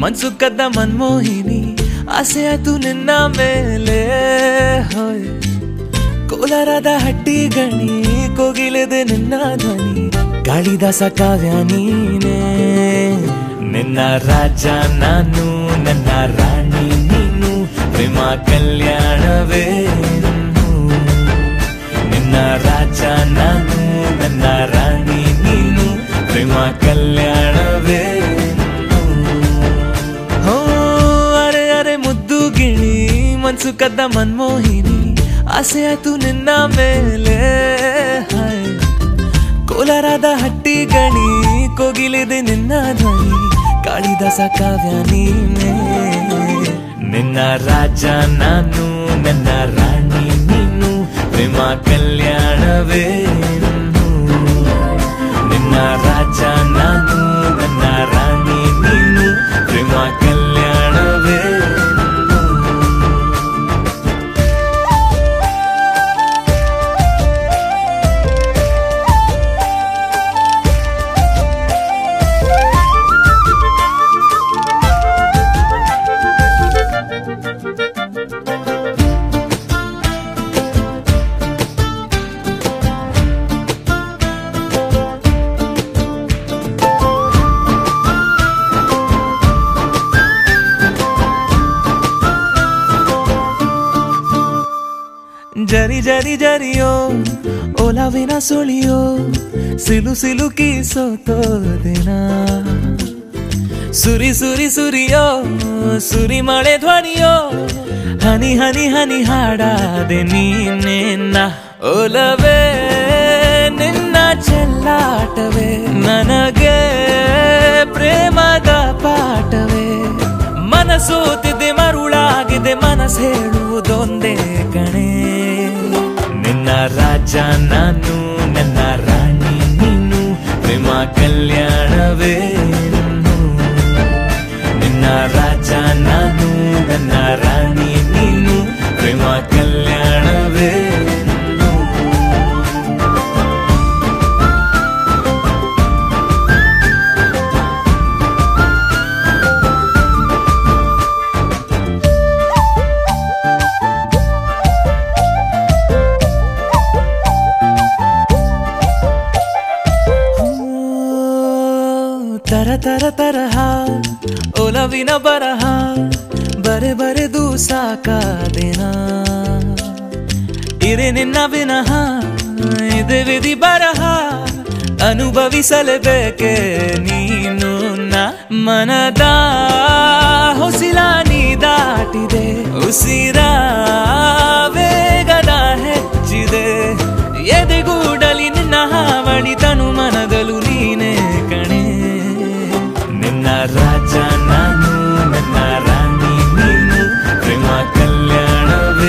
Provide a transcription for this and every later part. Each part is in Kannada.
ಮನ್ಸು ಕದ್ದ ಮನ್ಮೋಹಿನಿ ಆಸೆ ಆಯ್ತು ನಿನ್ನ ಮೇಲೆ ಹೋಯ್ ಕೋಲಾರದ ಹಟ್ಟಿ ಗಣಿ ಕೋಗಿಲೆದೆ ನಿನ್ನ ಧ್ವನಿ ಗಾಳಿದಾಸ ಕಾವ್ಯ ನೀನೇ ನಿನ್ನ ರಾಜ ನಾನು ನನ್ನ ರಾಣಿ ನೀನು ಪ್ರೇಮ ಕಲ್ಯಾಣವೇ ನಿನ್ನ ರಾಜ ನಾನು ನನ್ನ ರಾಣಿ ನೀನು ಪ್ರೇಮ ಕಲ್ಯಾಣವೇ ಹೋ ಅರೆ ಅರೆ ಮುದ್ದು ಗಿಣಿ ಮನ್ಸು ಕದ್ದ ಮನ್ಮೋಹಿನಿ ಆಸೆ ಆಯ್ತು ನಿನ್ನ ಮೇಲೆ ಹಾಯ್. ಕೋಲಾರದ ಹಟ್ಟಿ ಗಣಿ ಕೋಗಿಲಿದೆ ನಿನ್ನ ಧ್ವನಿ ಕಾಳಿದಾಸ ಕಾವ್ಯ ನೀನೇ ನಿನ್ನ ರಾಜ ನಾನು ನನ್ನ ರಾಣಿ ನೀನು ಪ್ರೇಮ ಕಲ್ಯಾಣವೇ ನಿನ್ನ ರಾಜ ನಾನು ನನ್ನ ರಾಣಿ ನೀನು ಪ್ರೇಮ ಕಲ್ಯಾಣವೇ ಜರಿ ಜರಿ ಜರಿಯೋ ಒಲವಿನ ಸುಳಿಯೋ ಸಿಲು ಸಿಲುಕಿ ಸೋತೋದಿನ ಸುರಿ ಸುರಿ ಸುರಿಯೋ ಸುರಿ ಮಳೆ ಧ್ವನಿಯೋ ಹನಿ ಹನಿ ಹನಿ ಹಾಡಾದೆ ನೀನೆನ್ನ ಒಲವೇ ನಿನ್ನ ಚೆಲ್ಲಾಟವೇ ನನಗೆ ಪ್ರೇಮದ ಪಾಠವೇ ಮನಸೋತಿದೆ ಮರುಳಾಗಿದೆ ಮನಸ್ಸು ಹೇಳುವುದೊಂದೇ ಕಣೆ ನಿನ್ನ ರಾಜ ನಾನು ನನ್ನ ರಾಣಿ ನೀನು ಪ್ರೇಮ ಕಲ್ಯಾಣವೇ ನಿನ್ನ ರಾಜ ನಾನು ನನ್ನ ರಾಣಿ ನೀನು ಪ್ರೇಮ ಕಲ್ಯಾಣವೇ ತರ ತರ ತರಹ ಒಲವಿನ ಬರಹ ಬರೆ ಬರೆದು ಸಾಕಾದೆನ ಇರೆ ನಿನ್ನ ವಿನಃ ಇದೆ ವಿಧಿ ಬರಹ ಅನುಭವಿಸಲೇಬೇಕೆ ನೀನು ನ ಮನದ ಹೊಸಿಲ ನೀ ದಾಟಿದೆ ಉಸಿರ ವೇಗದ ಹೆಚ್ಚಿದೆ ಎದೆಗೂಡಲಿ ನಿನ್ನ ಹಾವಳಿ ತನು ಮನದಲು ನೀನೇ ಕಣೆ ನಿನ್ನ ರಾಜ ನಾನು ನನ್ನ ರಾಣಿ ನೀನು ಪ್ರೇಮ ಕಲ್ಯಾಣವೇ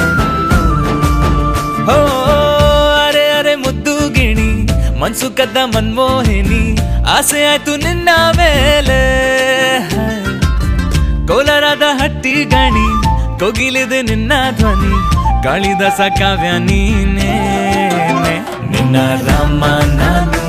ಹೋ ಅರೆ ಅರೆ ಮುದ್ದು ಗಿಣಿ ಮನ್ಸು ಕದ್ದ ಮನ್ಮೋಹಿನಿ ಆಸೆ ಆಯ್ತು ನಿನ್ನ ಮೇಲೆ ಕೋಲಾರದ ಹಟ್ಟಿ ಗಣಿ ಕೋಗಿಲಿದೆ ನಿನ್ನ ಧ್ವನಿ ಕಾಳಿದಾಸ ಕಾವ್ಯ ನೀನೇ ನಿನ್ನ ರಾಮ ನಾನು